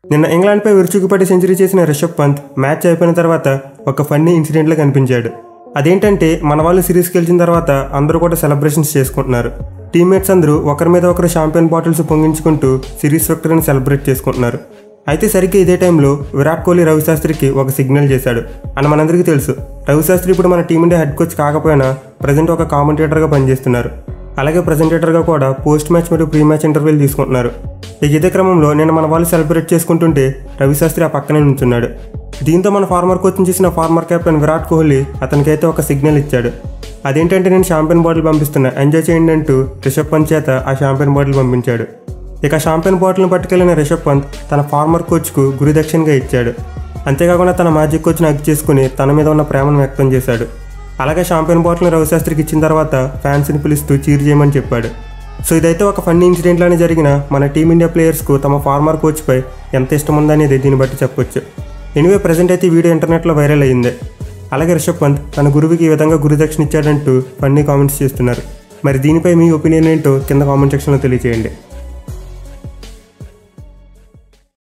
నిన్న ఇంగ్లాండ్పై విరుచుకుపడి సెంచరీ చేసిన రిషబ్ పంత్ మ్యాచ్ అయిపోయిన తర్వాత ఒక ఫన్నీ ఇన్సిడెంట్లో కనిపించాడు అదేంటంటే మన వాళ్ళు సిరీస్ గెలిచిన తర్వాత అందరూ కూడా సెలబ్రేషన్స్ చేసుకుంటున్నారు టీమ్మేట్స్ అందరూ ఒకరి మీద ఒకరు షాంపియన్ బాటిల్స్ పొంగించుకుంటూ సిరీస్ విక్టరీని సెలబ్రేట్ చేసుకుంటున్నారు అయితే సరిగ్గా ఇదే టైంలో విరాట్ కోహ్లీ రవిశాస్త్రికి ఒక సిగ్నల్ చేశాడు అని మనందరికీ తెలుసు రవిశాస్త్రి ఇప్పుడు మన టీమిండియా హెడ్ కోచ్ కాకపోయినా ప్రజెంట్ ఒక కామెంటేటర్గా పనిచేస్తున్నారు అలాగే ప్రజెంటేటర్గా కూడా పోస్ట్ మ్యాచ్ మరియు ప్రీ మ్యాచ్ ఇంటర్వ్యూలు తీసుకుంటున్నారు ఇక ఇదే క్రమంలో నేను మన వాళ్ళు సెలబ్రేట్ చేసుకుంటుంటే రవిశాస్త్రి ఆ పక్కనే నుంచున్నాడు దీంతో మన ఫార్మర్ కోచ్ని చూసిన ఫార్మర్ కెప్టెన్ విరాట్ కోహ్లీ అతనికైతే ఒక సిగ్నల్ ఇచ్చాడు అదేంటంటే నేను షాంపియన్ బాటిల్ పంపిస్తున్నా ఎంజాయ్ చేయండి అంటూ రిషబ్ పంత్ చేత ఆ షాంపియన్ బాటిల్ పంపించాడు ఇక షాంపియన్ బాటిల్ని పట్టుకెళ్లిన రిషబ్ పంత్ తన ఫార్మర్ కోచ్కు గురుదక్షిణగా ఇచ్చాడు అంతేకాకుండా తన మ్యాజిక్ కోచ్ని అగ్ చేసుకుని తన మీద ఉన్న ప్రేమను వ్యక్తం చేశాడు అలాగే షాంపియన్ బాటిల్ని రవిశాస్త్రికి ఇచ్చిన తర్వాత ఫ్యాన్స్ని పిలుస్తూ చీర్ చేయమని చెప్పాడు సో ఇదైతే ఒక ఫన్నీ ఇన్సిడెంట్లోనే జరిగిన మన టీమిండియా ప్లేయర్స్కు తమ ఫార్మర్ కోచ్పై ఎంత ఇష్టం ఉందనేది దీన్ని బట్టి చెప్పొచ్చు ఎనివే ప్రజెంట్ అయితే ఈ వీడియో ఇంటర్నెట్లో వైరల్ అయ్యింది అలాగే రిషబ్ పంత్ తన గురువుకి ఈ విధంగా గురుదక్షిణ ఇచ్చాడంటూ ఫన్నీ కామెంట్స్ చేస్తున్నారు మరి దీనిపై మీ ఒపీనియన్ ఏంటో కింద కామెంట్ సెక్షన్లో తెలియజేయండి